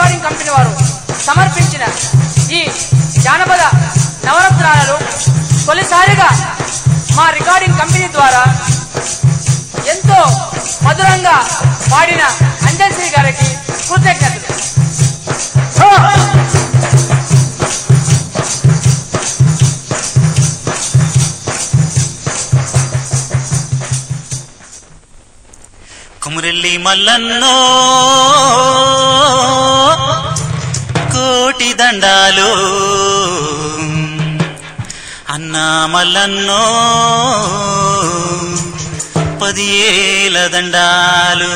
recording company వారు సమర్పించిన ఈ జానపద నవరత్నాలను తొలిసారిగా మా రికార్డింగ్ కంపెనీ ద్వారా ఎంతో మధురంగా పాడిన అంజన్శ్రీ గారికి కృతజ్ఞతలు కుమురెల్లి మల్లన్నో కోటి దండాలు అన్నా మల్లన్నో పదియేల దండాలు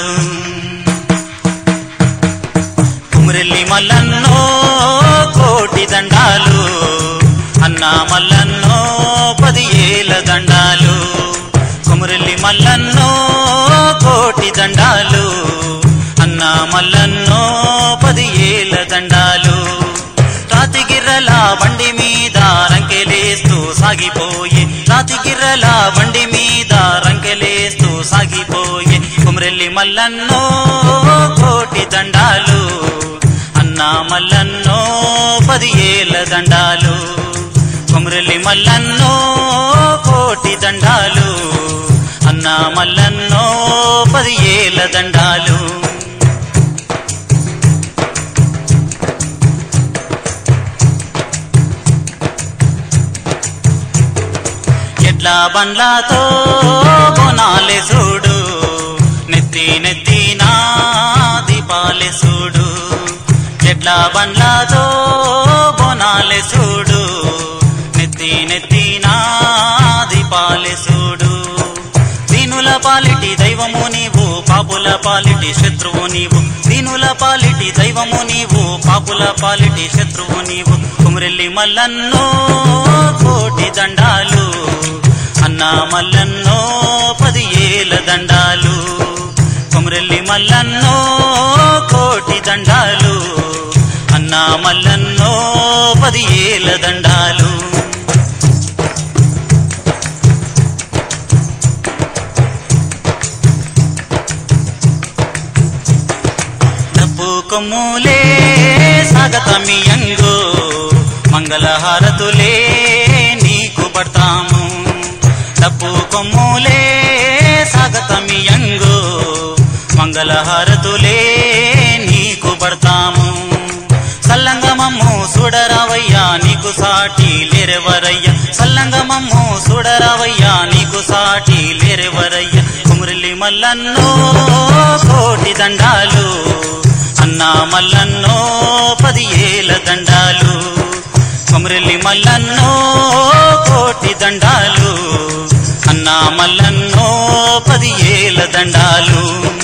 కుమురెల్లి మల్లన్నో కోటి దండాలు అన్నా మల్లన్నో పదియేల దండాలు కుమురెల్లి మల్లన్నో కోటి దండాలు అన్నా మల్లన్నో పదియేల దండాలు రాతిగిర్రల బండి మీద రంకెలేస్తూ సాగిపోయే రాతిగిర్రల బండి మీద రంకెలేస్తూ సాగిపోయే కుమరెల్లి మల్లన్నో కోటి దండాలు అన్నా మల్లన్నో పదియేల దండాలు కుమరెల్లి మల్లన్నో కోటి దండాలు అన్నా మల్లన్నో పదియేల దండాలు ఎడ్ల బండ్లతో బొనాలే చూడు నెత్తి నెత్తి నా దీపాలే చూడు ఎడ్ల బండ్లతో బొనాలే చూడు నెత్తి నెత్తి నా దీపాలే చూడు దీనుల పాలిటి దైవము నీవు పాపుల పాలిటి శత్రువు నీవు దీనుల పాలిటి దైవము నీవు పాపుల పాలిటి శత్రువు నీవు కుమరెల్లి మల్లన్నో కోటి దండాలు అన్నా మల్లన్నో పదియేల దండాలు కుమరెల్లి మల్లన్నో కోటి దండాలు అన్నా మల్లన్నో పదియేల దండాలు డబ్బు కొమ్ములే సాగతమియంగు మంగళహారతులే నీకు పడతాము డబ్బు కొమ్ములే సాగతమియంగు మంగళహారతులే నీకు పడతాము సల్లంగమమ్ము చూడరావయ్యా నీకు సాటి లేరెవరయ్యా సల్లంగమమ్ము చూడరావయ్యా నీకు సాటి లేరెవరయ్యా కుమురలి మల్లన్నో కోటి దండాలు అన్నా మల్లన్నో పదియేల దండాలు కుమురలి మల్లన్నో కోటి దండాలు అన్నా మల్లన్నో పదియేల దండాలు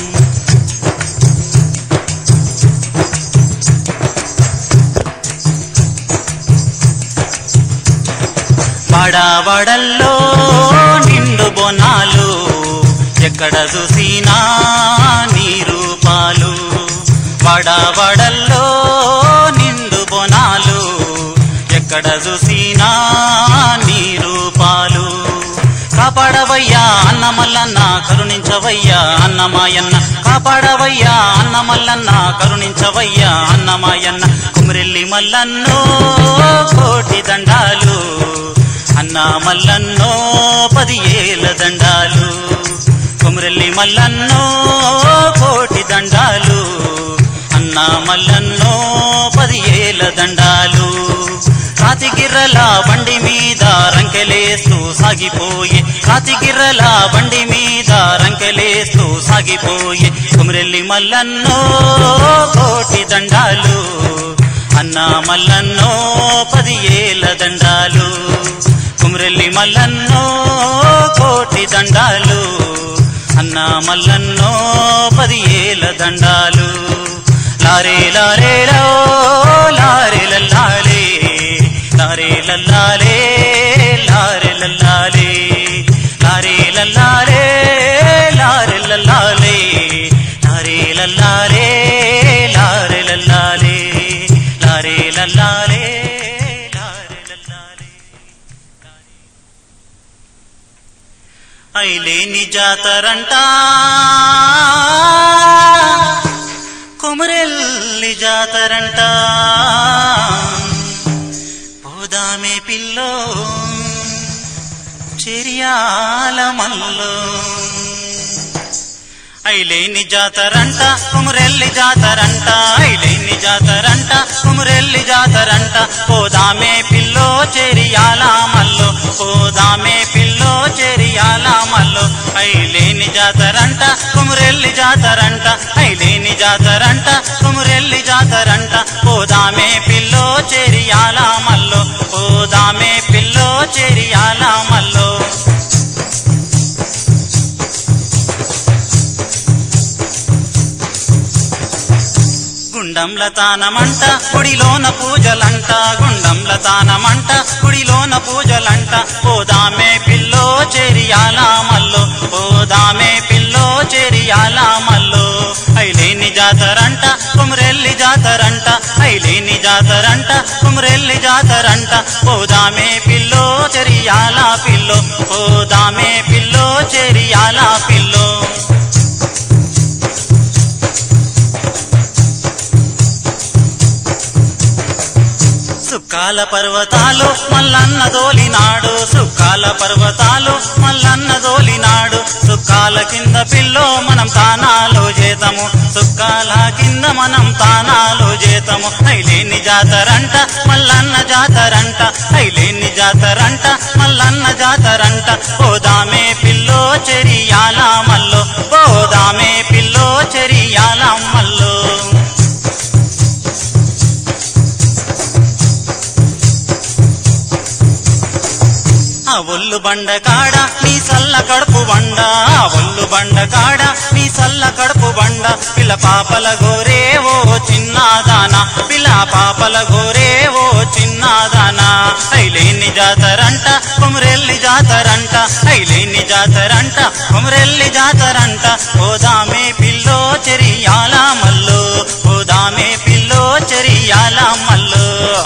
వాడావడల్లో నిండు బొనాలు ఎక్కడ చూసినా నీ రూపాలు వాడావడల్లో నిండు బొనాలు ఎక్కడ చూసినా నీ రూపాలు కాపాడవయ్యా అన్నమల్లన్న కరుణించవయ్యా అన్నమాయన్న కాపాడవయ్యా అన్నమల్లన్న కరుణించవయ్యా అన్నమాయన్న కుమరెల్లి మల్లన్నో కోటి దండాలు అన్నా మల్లన్నో పదియేల దండాలు కుమరెల్లి మల్లన్నో కోటి దండాలు అన్నా మల్లన్నో పదియేల దండాలు కాతిగిర్రల బండి మీద రంకెలేస్తూ సాగిపోయే కాతిగిర్రల బండి మీద రంకెలేస్తూ సాగిపోయే కుమరెల్లి మల్లన్నో కోటి దండాలు అన్నా మల్లన్నో పదియేల దండాలు కుమరెల్లి మల్లన్నో కోటి దండాలు అన్నా మల్లన్నో పదియేల దండాలు లారే లారే లో లారే లల్లాలే లారే లల్లాలే లారే లల్లాలే లారే లల్లాలే లారే లల్లాలే లారే లల్లాలే లారే లల్లాలే లారే లల్లాలే లారే లల్లాలే ఐలేని జాతరంట కొమరెల్లి జాతర జాతరంట పోదామే పిల్లో చెరియాల మల్లో ఐలేని జాతరంట కుమురెల్లి జాతరంట ఐలేని జాతరంట కుమురెల్లి జాతరంట పోదామే పిల్లో చెరియాల మల్లో పోదామే పిల్లో చెరియాల మల్లో ఐలేని జాతరంట కుమురెల్లి జాతరంట ఐలేని జాతరంట కుమురెల్లి జాతరంట పోదామే పిల్లో చెరియాల మల్లో పోదామే పిల్లో చెరియాల మల్లో గుండంల తానమంట గుడిలోన పూజలంట గుండంల తానమంట గుడిలోన పూజలంట పోదామే పిల్లో చెరియాల మల్లో పోదామే పిల్లో చెరియాల మల్లో ఐలేని జాతరంట కుమరెల్లి జాతరంట ఐలేని జాతరంట కుమరెల్లి జాతరంట పోదామే పిల్లో చెరియాల పిల్లో పోదామే పిల్లో చెరియాల పిల్లో సుక్కాల పర్వతాలు మల్లన్న దోలినాడు సుక్కాల పర్వతాలు మల్లన్న దోలినాడు సుక్కాల కింద పిల్లో మనం తానాలో చేతము సుక్కాల కింద మనం తానాలో చేతము ఐలేని జాతరంట మల్లన్న జాతరంట ఐలేని జాతరంట మల్లన్న జాతరంట పోదామే పిల్లో చెరియాల మల్లో పోదామే పిల్లో చెరియాల మల్లో ఆ ఒళ్ళు బండ కాడ నీ సల్ల కడుపు బండ ఆ ఒళ్ళు బండ కాడ నీ సల్ల కడుపు బండ పిల్ల పాపల గోరే ఓ చిన్నదానా పిల్ల పాపల గోరే ఓ చిన్నదానా ఐలేని జాతరంట కొమరెల్లి జాతరంట ఐలేని జాతరంట కొమరెల్లి జాతరంట పోదామే పిల్లో చెరియాల మల్లో పోదామే పిల్లో చెరియాల మల్లో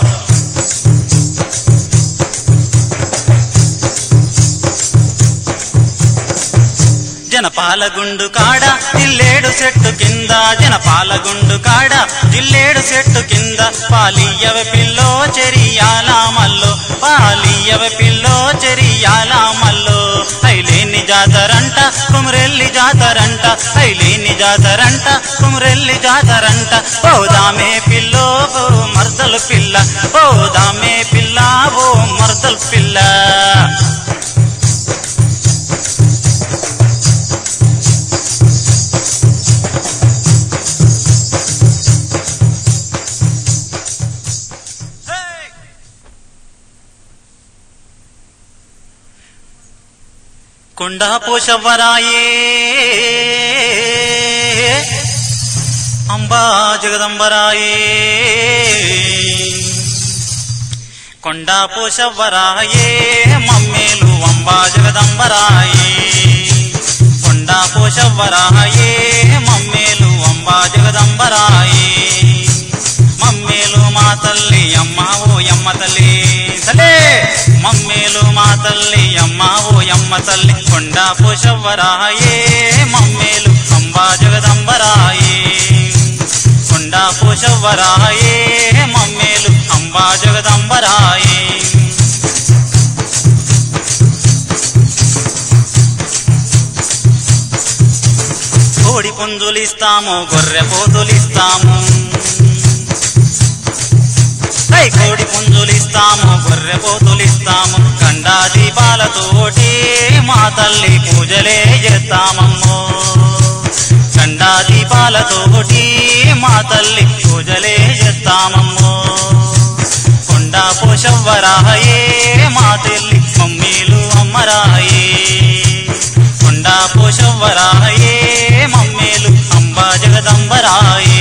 జనపాలగుండు కాడ జిల్లేడు చెట్టు కింద జనపాలగుండు కాడ జిల్లేడు చెట్టు కింద పాలియవ పిల్లో చెరియాల మల్లో పాలియవ పిల్లో చెరియాల మల్లో ఐలేని జాతరంట కుమరెల్లి జాతరంట ఐలేని జాతరంట కుమరెల్లి జాతరంట పోదామే పిల్లో ఓ మర్దలు పిల్ల పోదామే పిల్ల ఓ మర్దలు పిల్ల కొండా పోషవ్వరాయే అంబా జగదంబరాయే కొండా పోషవ్వరాయే మమ్మేలు అంబా జగదంబరాయే కొండా పోషవ్వరాయే మమ్మేలు అంబా జగదంబరాయే మమ్మేలు మా తల్లి అమ్మ ఓ యమ్మ తల్లి తల్లే మమ్మేలు మా తల్లి అమ్మ ఓ యమ్మ తల్లి కొండా పోషవ్వరాయే మమ్మేలు అంబా జగదంబరాయే కొండా పోషవ్వరాయే మమ్మేలు అంబా జగదంబరాయే కోడి పుంజులిస్తాము గొర్రె పోతులిస్తాము ఐ కోడి పుంజులిస్తాము గొర్రె పోతులిస్తాము కండా దీపాలతోటి మా తల్లి పూజలే చేస్తామమ్మో కండా దీపాలతోటి మా తల్లి పూజలే చేస్తామమ్మో కొండా పోషవ్వరాయే మా తల్లి మమ్మీలు అమ్మరాయే కొండా పోషవ్వరాయే మమ్మేలు అంబా జగదంబరాయే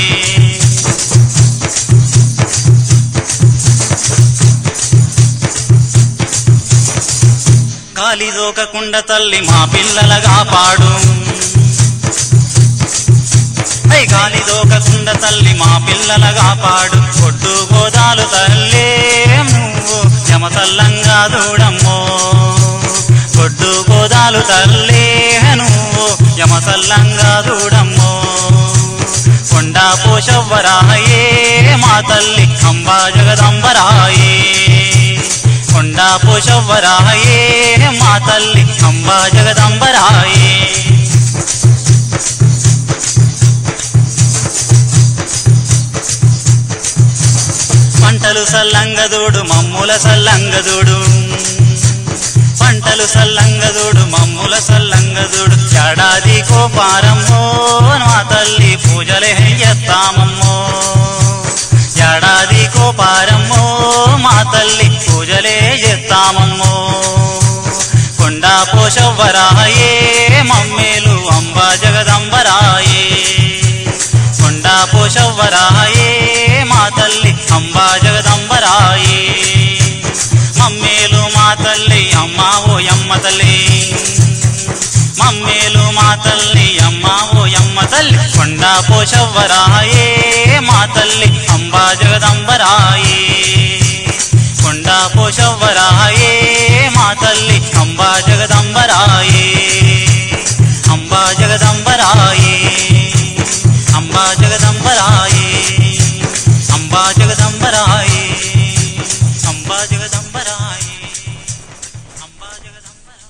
గాలి దోకకుండా తల్లి మా పిల్లలగా పాడు ఐ గాలి దోకకుండా తల్లి మా పిల్లలగా పాడు కొట్టు గోదాలు తల్లే నువ్వు జమతల్లంగా దూడమ్మో కొట్టు గోదాలు తల్లే నువ్వు యమతల్లంగా దూడమ్మో కొండా పోషవ్వరాయే మా తల్లి అంబా జగదంబరాయే కొండా పోషవ్వరాయే మా తల్లి అంబా జగదంబరాయే పంటలు సల్లంగదోడు మమ్ముల సల్లంగదోడు పంటలు సల్లంగదోడు మమ్ముల సల్లంగదోడు ఏడాది కోపారమ్మో మా తల్లి పూజలే ఎత్తామమ్మో ఏడాది కోపారమ్మో మా తల్లి పూజలే ఎత్తామమ్మో కొండా పోషవ్వరాయే మమ్మేలు అంబా జగదంబరాయే కొండా పోషవ్వరాయే మా తల్లి అంబా జగదంబరాయే మమ్మేలు మా తల్లి అమ్మా ఓ యమ్మ తల్లి మమ్మేలు మా తల్లి అమ్మా ఓ యమ్మ తల్లి కొండా పోషవ్వరాయే మా తల్లి అంబా జగదంబరాయే కొండా పోషవ్వరాయే మా తల్లి అంబా జగదంబరాయే అంబా జగదంబరాయే అంబా జగదంబరాయే అంబా జగదంబరాయే అంబా జగదంబరాయే అంబా జగదంబరాయే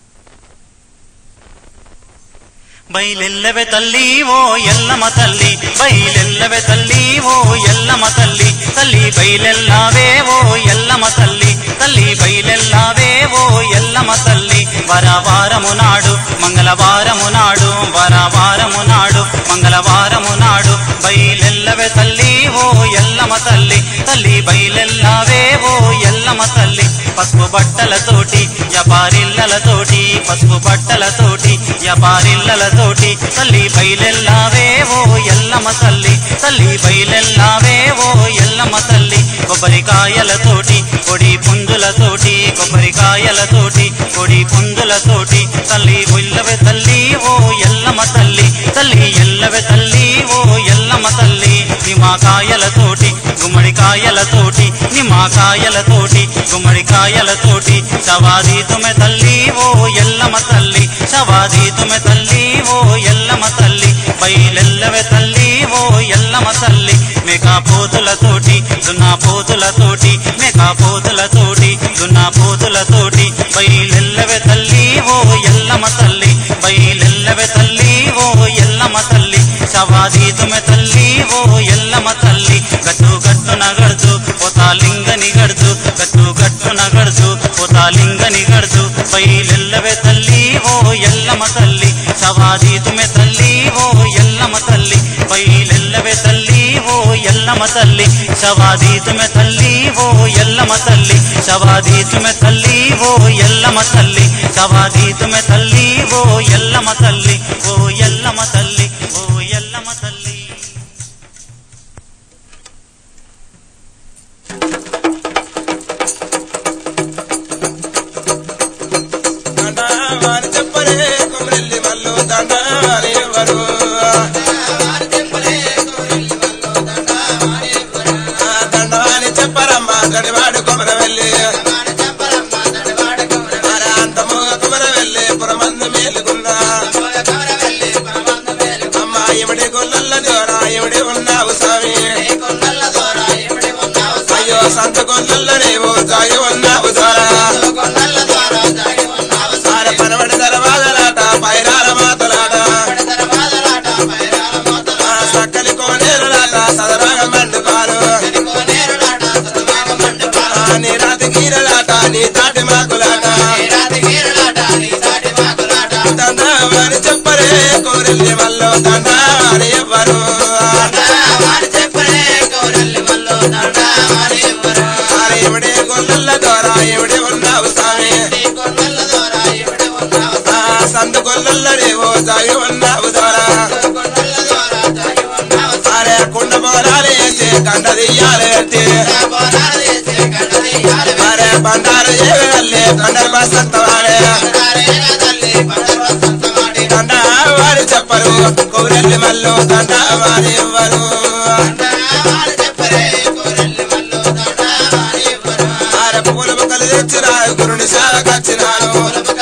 బయలెల్లవె తల్లి ఓ ఎల్లమ్మ తల్లి బయలెల్లవె తల్లి ఓ ఎల్లమ్మ తల్లి తల్లి బయలెల్లావే ఓ ఎల్లమ్మ తల్లి తల్లి బయలెల్లావే ఓ ఎల్లమ్మ తల్లి వరవారము నాడు మంగళవారము నాడు వరవారము నాడు మంగళవారము నాడు బయలెల్లవె తల్లి ఓ ఎల్లమ్మ తల్లి తల్లి బయలెల్లావే ఓ ఎల్లమ్మ తల్లి పసుపు బట్టలతోటి వ్యాపారిల్లలతోటి పసుపు బట్టలతోటి వ్యాపారిల్లలతోటి తల్లి బయలెల్లావే ఓ ఎల్లమ్మ తల్లి తల్లి బయలెల్లావే ఓ ఎల్లమ్మ తల్లి కొబ్బరికాయలతోటి కొడి పుందులతోటి కొబ్బరికాయలతోటి కొడి పుందులతోటి తల్లి ఉల్లవె తల్లి ఓ ఎల్లమ్మ తల్లి తల్లి ఎల్లవె తల్లి ఓ ఎల్లమ్మ తల్లి నిమాకాయలతోటి గుమ్మడికాయలతోటి నిమాకాయలతోటి గుమ్మడికాయలతోటి సవాది తుమె తల్లి ఓ ఎల్లమ్మ తల్లి సవాది తుమె తల్లి ఓ ఎల్లమ్మ తల్లి బయలెల్లవె తల్లి ఓ ఎల్లమ్మ తల్లి మేకా పోతులతోటి దున్నా పోతులతోటి మేకా పోతులతోటి దున్నా పోతులతోటి బయలెల్లవె తల్లి ఓ ఎల్లమ్మ తల్లి బయలెల్లవె తల్లి ఓ ఎల్లమ్మ తల్లి సవాది తుమె తల్లి ఓ ఎల్లమ్మ తల్లి గట్టు గట్టు నగడుతూ పోతాలింగని గడుతూ గట్టు గట్టు నగడుతూ పోతాలింగని గడుతూ బయలెల్లవె తల్లి ఓ ఎల్లమ్మ తల్లి సవాది తుమె తల్లి ఓ ఎల్లమ్మ తల్లి బయలెల్లవె తల్లి ఓ ఎల్లమ్మ తల్లి సవాది తుమె తల్లి ఓ ఎల్లమ్మ తల్లి సవాది తుమె తల్లి ఓ ఎల్లమ్మ తల్లి సవాది తుమె తల్లి ఓ ఎల్లమ్మ తల్లి ఓ ఎల్లమ్మ తల్లి ఓ ఎల్లమ్మ తల్లి దండ వారి చెప్పరే కొమరెల్లి మల్లు దండ వారి ఎవరు ఆ దండ వారి చెప్పరమ్మ గడివాడు కొమరవెల్లి అరే అంతము కొమరవెల్లి పురమందు మేలుకున్నా అమ్మ ఇవిడి గుల్లల్ల దూరా ఇవిడి ఉన్నావు స్వామి అయ్యో సంత కొల్లల్ల నీవు జాగి ఉన్నావు ద్వారా అరే పనవడి దరవాదలాట పైరాల మాతలాట ఆ సక్కలి కోనేరులాట సదరాగ మండుకాలు ఆ నీ రాతి గీరలాట నీ తాటి మాకులాట దండావారి చెప్పరే కోరెల్లి వల్లో దండావారి ఎవ్వరు అరే ఇవిడే గొల్లల ద్వారా ఇవిడే ఉన్నావు స్వామి ఆ సందు గొల్లల రేవో జాగి ఉన్నావు ద్వారా అరే కుండ బోరాలు వేసి కండ దియ్యాలు ఎత్తి అరే బండారు ఏవెళ్ళి కండరు బసత్తవాడే దండ వారి చెప్పరు కౌరెల్లి మల్లు దండ వారి ఎవ్వరు అరే పూల బొక్కలు తెచ్చినారు గురుని సేవకొచ్చినారు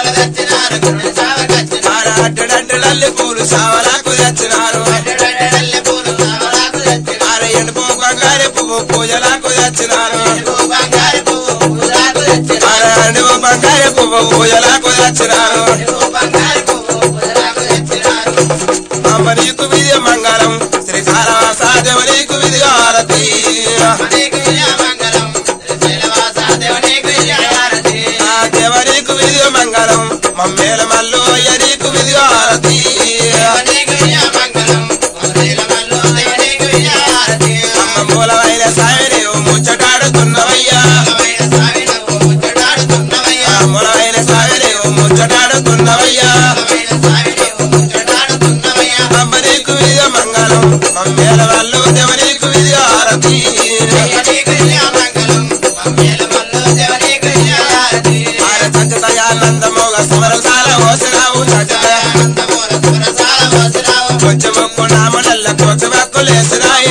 అరే అడ్డడంటలల్లి పూలు సావలకు తెచ్చినారు అరే ఎండిపోక బంగారు పువ్వు పూజలకు తెచ్చినాను బంగారు పువ్వు పూజలకు తెచ్చినారు ఆనాడు బంగారు పువ్వు పూజలకు తెచ్చినాను బంగారు పువ్వు పూజలకు తెచ్చినారు అమ్మ నీకు విధి మంగళం శ్రీ సారవాసాదేవ నీకు విధి హారతి నీకు విజయమంగళం శ్రీశైలవాస దేవునికి విజయహారతి ఆ దేవ నీకు విధి మంగళం మమ్మేల మల్లు అయ్య నీకు విధి హారతి నీకు విజయమంగళం శ్రీలమల్లు దేవునికి విజయహారతి అమ్మ మూలమైన సాయి నీవు ముచ్చటాడుతున్నవయ్యా బలమైన స్వామి నువ్వు ముచ్చటాడుతున్నవయ్యా ఆ మూలమైన సాయి నీవు ముచ్చటాడుతున్నవయ్యా బలమైన స్వామి నువ్వు ముచ్చటాడుతున్నవయ్యా అమ్మ నీకు విధి మంగళం మమ్మేల మల్లు దేవ నీకు విధి హారతి నీకు విజయమంగళం మమ్మేలమల్లు దేవునికి విజయహారతి ఆయన సత్యదయానందమోగ సమరసాల ఓసినావు సత్యదయ ఆనందమూల సురసాల వసరావు కొంచెం నామడల్ల కొంచెం హక్కులేసినాయి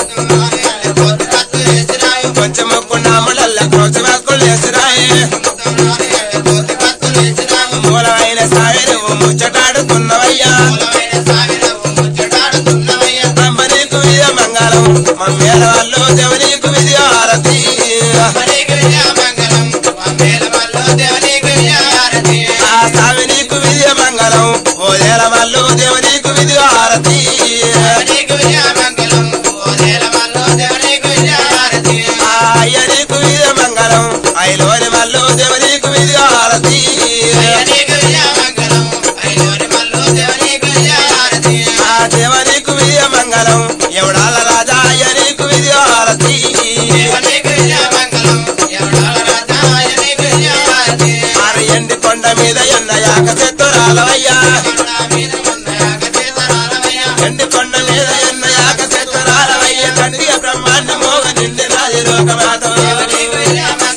కోటి కత్తులు వేసినావు కొంచెం నామడల్ల కొంచెం హక్కులేసినాయి కోటి కత్తులు వేసినావు మూలమైన సాయి నువ్వు ముచ్చటాడుతున్నవయ్యా మూలమైన స్వామి నువ్వు ముచ్చటాడుతున్నవయ్యా అమ్మ నీకు విధి మంగళం మమ్మేల వాళ్ళు దేవునికి విధి హారతి నీకు విజయమంగళం మమ్మేలమల్లు దేవునికి విజయహారతి ఆ స్వామి నీకు విధి మంగళం ఓదేల మల్లు దేవునికి విధి హారతి నీకు విజయమంగళం ఓదేలమల్లు దేవునికి విజయహారతి ఆ అయ్య నీకు విధి మంగళం ఐలోని మల్లు దేవునికి విధి హారతి నీకు విజయమంగళం ఐలోని మల్లు దేవునికి విజయహారతి ఆ దేవనీకు విజయ మంగళం ఎవడాల రాజా అయ్య నీకు విజయ హారతి నీకు విజయమంగళం ఎవడాల రాజా నీకు విజయహారతి ఆరు ఎండి కొండ మీద ఎన్న యాక చెత్తురాలవయ్యా కొండ మీద ఉన్న యాగచేతరాలవయ్యా ఎండి కొండ మీద ఎన్న యాక చెత్తురాలవయ్య కండియ బ్రహ్మాండ మోగ నిండి రాజు లోకమాత నీకు విజయమంగళం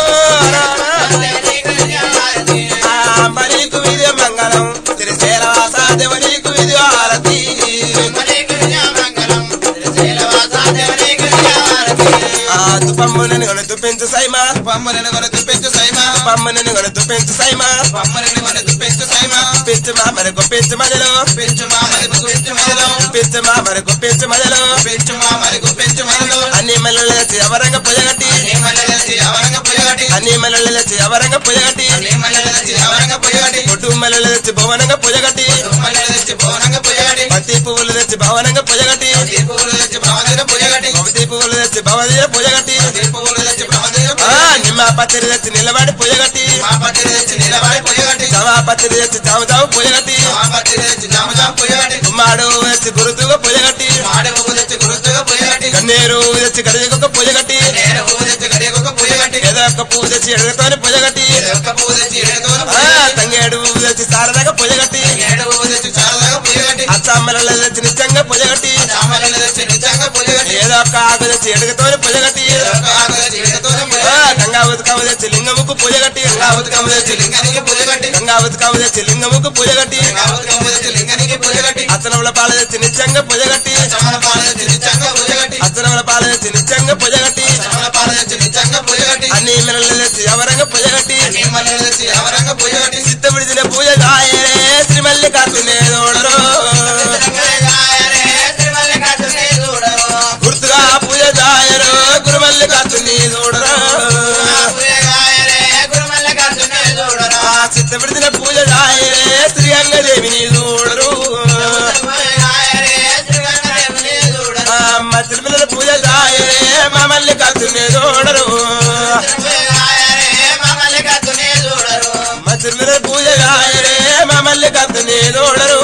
నీకు విజయహారతి ఆ అంబ నీకు విజయ మంగళం శ్రీశైలవాస దేవనీకు విజయ హారతి నీకు విజయమంగళం శ్రీశైలవాస దేవునికి విజయహారతి ఆ తుపమ్మునని గొన తుపించు సైమా బొమ్మలను కొరకు పెంచు సైమా పమ్మనని గొన తుపించు సైమా బొమ్మలను కొరకు పెంచు సైమా పెంచు మా మరకు పెంచు మదలో పెంచు మా మరకు పెంచు మొదలు పెంచు మా మరకు పెంచు మదలో పెంచు మా మరకు పెంచు మొదలు అన్ని మల్లెలు తెచ్చి అవరంగ పొయ్యగట్టి నీమల్ల తెచ్చి అవరంగ పొయ్యగటి అన్ని మల్లెలు తెచ్చి అవరంగ పొయ్యగట్టి నీమల్ల తెచ్చి అవరంగ పొయ్యగటి కొట్టు మల్లెలు తెచ్చి భవనంగా పొయ్యగట్టి తుమ్మల్ల తెచ్చి భవనంగ పొయ్యగటి పత్తి పువ్వులు తెచ్చి భవనంగా పొయ్యగట్టి దీపులు తెచ్చి భవనంగ పొయ్యగటి కొబ్బరి పువ్వులు తెచ్చి భవనీయ పొయ్యగట్టి దీపులు తెచ్చి భవనంగ ఆ నిమ్మ పత్తిరి తెచ్చి నిలబడి పొయ్యగట్టి మా పత్రి తెచ్చి నిలబడి పొయ్యగటి జవా పత్తిరి తెచ్చి చావు చావు పొయ్యగట్టి మా పత్రి తెచ్చి జామ జామ పొయ్యగటి గుమ్మాడు తెచ్చి గురుతుగా పొయ్యగట్టి మాడి పువ్వు తెచ్చి గురుతుగా పొయ్యగటి కన్నేరు తెచ్చి గడియకొక పొయ్యగట్టి నేను పువ్వు తెచ్చి గడియకొక పొయ్యగటి ఏదో ఒక పువ్వు తెచ్చి ఎడతోని పొయ్యగట్టి ఒక్క పువ్వు తెచ్చి ఎడతోన ఆ తంగేడు తెచ్చి సారదాగా పొయ్యగట్టి ఏడు పువ్వు తెచ్చి చాలదాగా పొయ్యగటి అచ్చామ్మల తెచ్చి నిత్యంగా పొయ్యగట్టి చామరలు తెచ్చి నిజంగా పొయ్యగటి ఏదో ఒక ఆకు తెచ్చి ఎడగతోని పొయ్యగట్టి ఒక్క ఆకు తెచ్చి ఎడతోన ఆ, పొయ్యగటి గంగా ఉతకము తెచ్చి లింగముకు పూజగట్టి గంగా ఉతకము తెచ్చి లింగానికి పొయ్యగటి గంగా ఉతకము తెచ్చి లింగముకు పూజగట్టి కావతకమ్మ తెచ్చి లింగానికి పొయ్యగటి అచ్చనముల పాల తెచ్చి నిత్యంగా పూజగట్టి చమల పాల తెచ్చి నిజంగా పొయ్యగటి అచ్చనముల పాల తెచ్చి నిత్యంగా పూజగట్టి చమల పాల తెచ్చి నిజంగా పొయ్యగటి అన్ని మిరలు తెచ్చి ఎవరంగా పూజగట్టి నీమల్లి తెచ్చి ఎవరంగా పొయ్యగటి సిద్ధ విడిచిన పూజ గాయరే శ్రీ మల్లికార్జునే దోడరు గుర్తుగా పూజ గాయరు గురు మల్లికార్జుని దోడరు ఆ సిద్ధ విడిచిన పూజ గాయరే శ్రీ అంగదేవిని దోడరు ఆ అమ్మ తిరుమల పూజ గాయరే మా మల్లికార్జునే దోడరు మా తిరుమల పూజ గాయరే మా మల్లికార్జునే దోడరు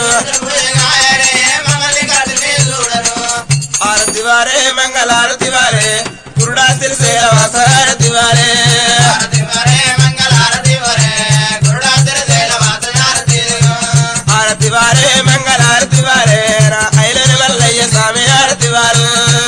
ఆరతి వారే మంగళారతి వారే కురుడా తెలిసే వాసారతి వారే ఆరతి వారే మంగళారతి వారే నా ఐలని మల్లయ్య స్వామి ఆరతి వారు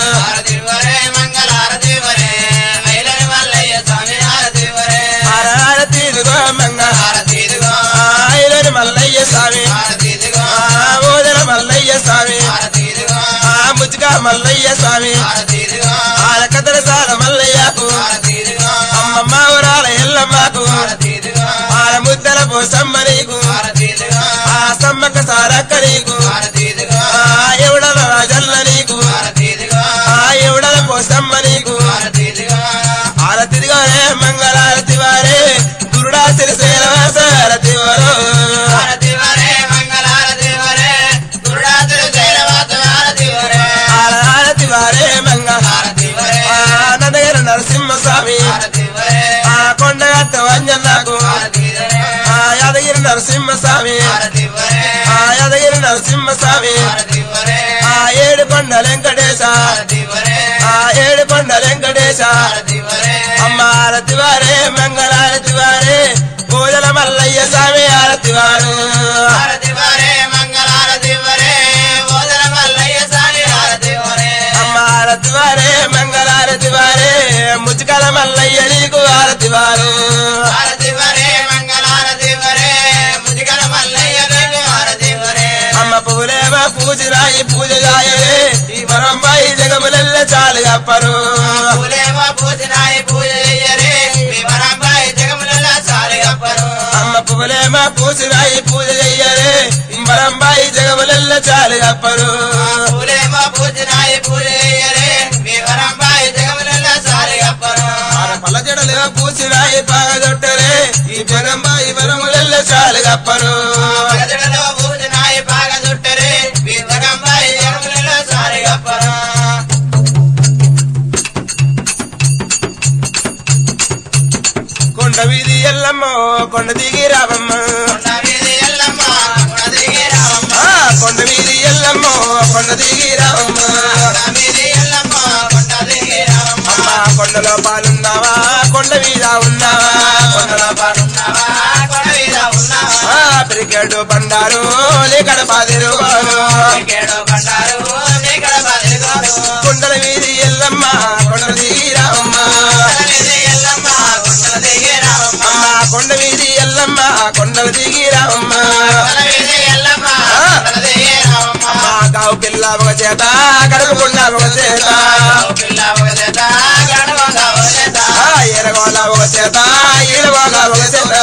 ఆరతి ఇదిగో మంగ ఐలని మల్లయ్య స్వామి ఆ ఓదల మల్లయ్య స్వామి ఆ ముచ్చుక మల్లయ్య స్వామి ఆల కదల సాల మల్లయ్యకు అమ్మమ్మ ఊరాల ఎల్లమ్మకు ఆల ముద్దల పోసమ్మ నీకు ఆ సమ్మక్క సారక్క నీకు ఆ ఎవడల రాజల్ల నీకు ఆ ఎవడ నరసింహస్వామి ఆ ఏడు కొండ వెంకటేశ ఆ ఏడు కొండ వెంకటేశ అమ్మ ఆరతి వారే మంగళారతి వారే పూజల మల్లయ్య స్వామి ఆరతి వారు అమ్మ ఆరతి వారే మంగళారతి వారే ముచ్చుకల మల్లయ్య నీకు ఆరతి వారు అమ్మ పువ్వులేమో పూజ రాయి పూజ రాయవే ఈ వరంబాయి జగములెల్ల చాలు అప్పరు అమ్మ పువ్వులేమో పూజ రాయి పూజ చెయ్యరే ఈ వరంబాయి జగములెల్ల చాలు అప్పరు పల్ల జడలేమో పూజ రాయి పాగదొట్టరే ఈ జగంబాయి వరములెల్ల చాలు అప్పరు కొండ వీధి ఎల్లమ్మ కొండ దిగి రావమ్మ ఆ, కొండ వీధి ఎల్లమ్మ కొండ దిగి రావమ్మ అమ్మ కొండలో పాలున్నావా కొండ మీద ఉన్నావా కొండలో పాలు ఆ, పిరికెడు బండారు లేకడ పాదిరు కొండల వీధి ఎల్లమ్మ కొండల దిగి రావమ్మ అమ్మ కొండ వీధి ఎల్లమ్మ కొండల దిగి రావమ్మ అమ్మ కావు పిల్ల ఒక చేత కడుపుకున్న ఒక చేత ఆ, ఎరగోల ఒక చేత ఈడగోల ఒక చేత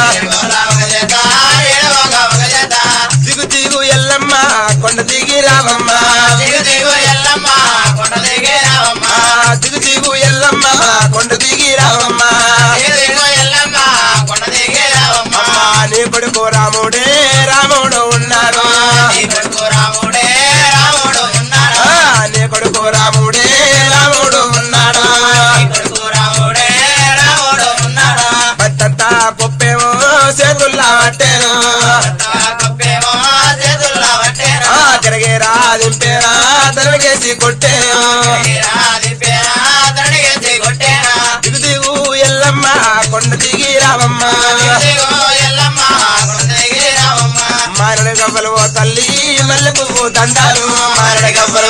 దిగు దిగు ఎల్లమ్మ కొండ దిగి రావమ్మ ఆ, దిగు దిగు ఎల్లమ్మ కొండ దిగి రావమ్మ అమ్మ నీ కొడుకు రాముడే రాముడు ఉన్నాడు ఆ, నీ కొడుకు రాముడే రాముడు ఉన్నాడు బట్టంతా కుప్పేమో చేతుల్లా పట్టేను ఆ, తిరగేరా దింపేరా తనకేసి కొట్టేను దిగు దిగు ఎల్లమ్మ కొండ దిగి రావమ్మ మారడ గవ్వలు ఓ తల్లి మల్లె పువ్వు దండాలు మారడ గవ్వలు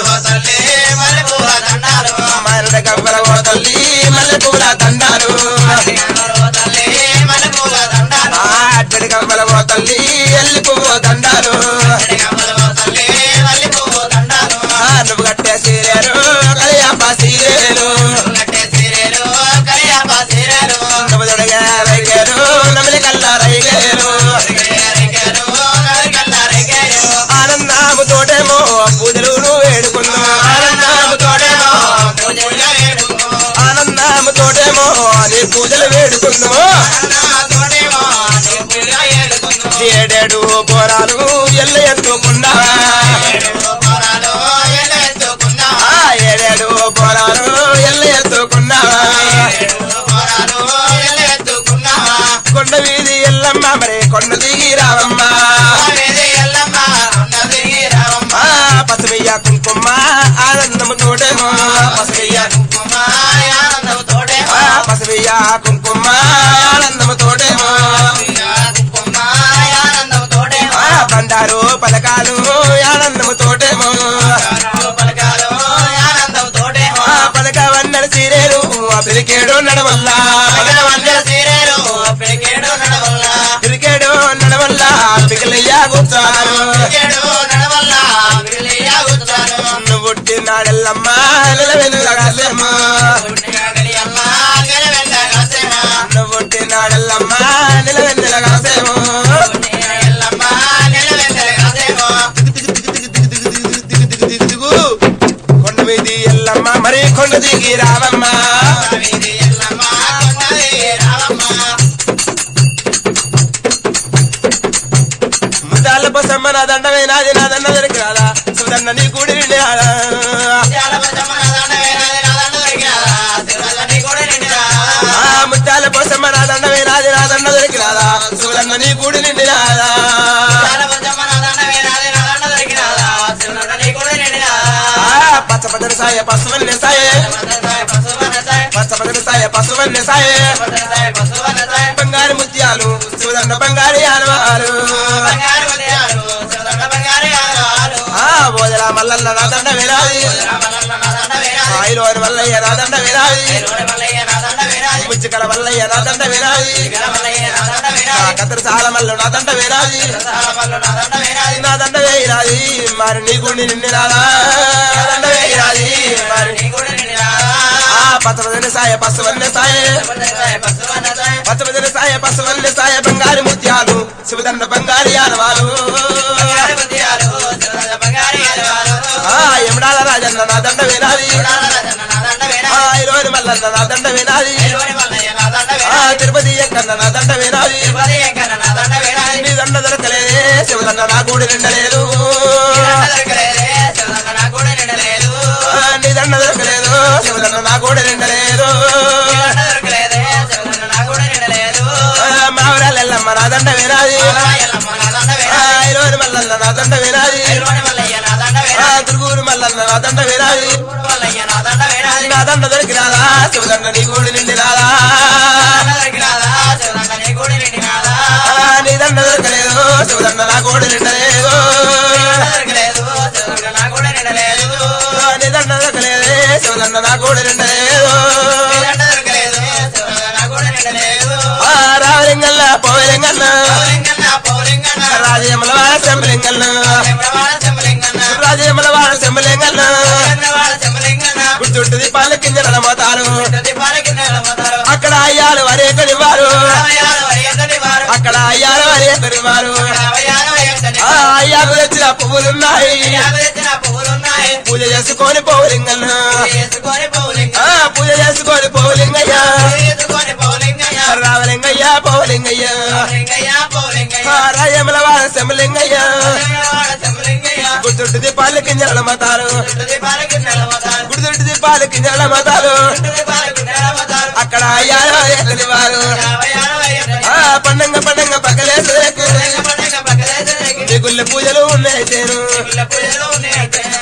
మారడ గవ్వల ఓ తల్లి మల్లె పువ్వుల దండాలు ఆ, అట్టడి గవ్వల ఓ తల్లి ఎల్లి పువ్వు దండాలు ఆ, నువ్వు కట్టే సీరేరు కలియాప సీరేరు నువ్వు దొడగా రైగేరు నమిలి కల్లా రైగేరు ఆనందాము తోటేమో పూజలు నువ్వు వేడుకున్నావు ఆనందాము తోటేమో ఆనందాము తోటేమో నీ పూజలు వేడుకున్నావు ఏడేడు పోరాలు ఎల్ల ఎత్తుకున్నా ఆ, ఏడేడు పోరాలు ఎల్ల ఎత్తుకున్నా కొండ వీధి ఎల్లమ్మ మరి కొండ దిగి రావమ్మ ఆ, పసువయ్య కుంకుమ ఆనందము తోటేమో పసువయ్య ఆ, పసువయ్య కుంకుమ ఆనందము తోటేమో ఆ, బండారు పలకాలు ఆనందము తోటేమో ఆ, పలక వన్నెల సీరేలు ఆ పిలికేడు నడవల్ల పలక వన్నెల పిలికేడు నడవల్ల పికలయ్య కూర్చారు నువ్వు పుట్టినాడెల్లమ్మ నిలవెనులగాసేమో నువ్వు పుట్టినాడెల్లమ్మ నిలవెనులగాసేమో కొండ వీధి ఎల్లమ్మ మరి కొండ దిగి రావమ్మ ముద్దాల బసమ్మ నా దండమే నాది నా దండ దొరికాదా సుదండ నీ కూడి నిండాలా ఆ ముత్యాల బసమ్మ నా దండమే నాది నా దండ దొరికిరాదా సుదండ నీ కూడి నిండినాదా పసువన్న సాయే బంగారు ముత్యాలు శివదండ బంగారు యానవాలు ఆ బోధరా మల్లన్న నా దండ వేరాది ఆయిలోని మల్లయ్య నా దండ వేరాది ముచ్చికల మల్లయ్య నా దండ వేరాది ఆ కత్తెర సాల మల్లు నా దండ వేరాది నా దండ వేయిరాది మరి నీ గుండి నిండి రాదా నా దండ వేయిరాది మరి ఆ పచ్చవదన సాయ పసువన్న సాయ పచ్చవదన సాయ పసువన్న సాయ బంగారు ముత్యాలు శివదండ బంగారు యానవాలు ఆ ఎమడాల రాజన్న నా దండ వేరాది ఆ ఇరోని మల్లన్న నా దండ వేరాది ఆ తిరుపతి ఎక్కన్న నా దండ వేరాది నీ దండ దొరకలేదే శివదండ నా కూడి నిండలేదు ఆ, నీ దండ దొరకలేదు శివదండ నా కూడి నిండలేదు ఆ, మావరాలెల్లమ్మ నా దండ వేరాది ఆ ఇరోని మల్లన్న నా దండ వేరాది ఆ తిరుగురు మల్లన్న నా దండ వేరాది నా దండ దొరికి రాదా శివదండ నీ కూడి నిండి రాదా ఆ, నీ దండ దొరకలేదు శివదండ నా కూడి నిండలేదు ఆ, నీ దండ దొరకలేదే శివదండ నా కూడి నిండలేదు ఆ రావలింగల్ల పోవలింగన్న రాజయమల వాడ సెంబలింగన్న రాజయమల వాడ సెంబలింగన్న గుర్తుంటుంది పాల కింజల మతాలు అక్కడ అయ్యాలు వరేకని వారు అక్కడ అయ్యాలు వరేకని వారు ఆ అయ్యాకు తెచ్చిన పువ్వులున్నాయి పూజ చేసుకొని పోవలింగన్న ఆ పూజ చేసుకొని పోవలింగయ్య రావలింగయ్య పోవలింగయ్య ఆ రాజయమల వాడ సెంబలింగయ్య గుర్తుంటుంది పాల కింజల మతాలు గుర్తుంటుంది పాల కింజల మతాలు అక్కడ అయ్యాలు వరేకని వారు ఆ పండంగ పండంగ పక్కలేసే గుళ్ళ పూజలు ఉన్నాయి చేను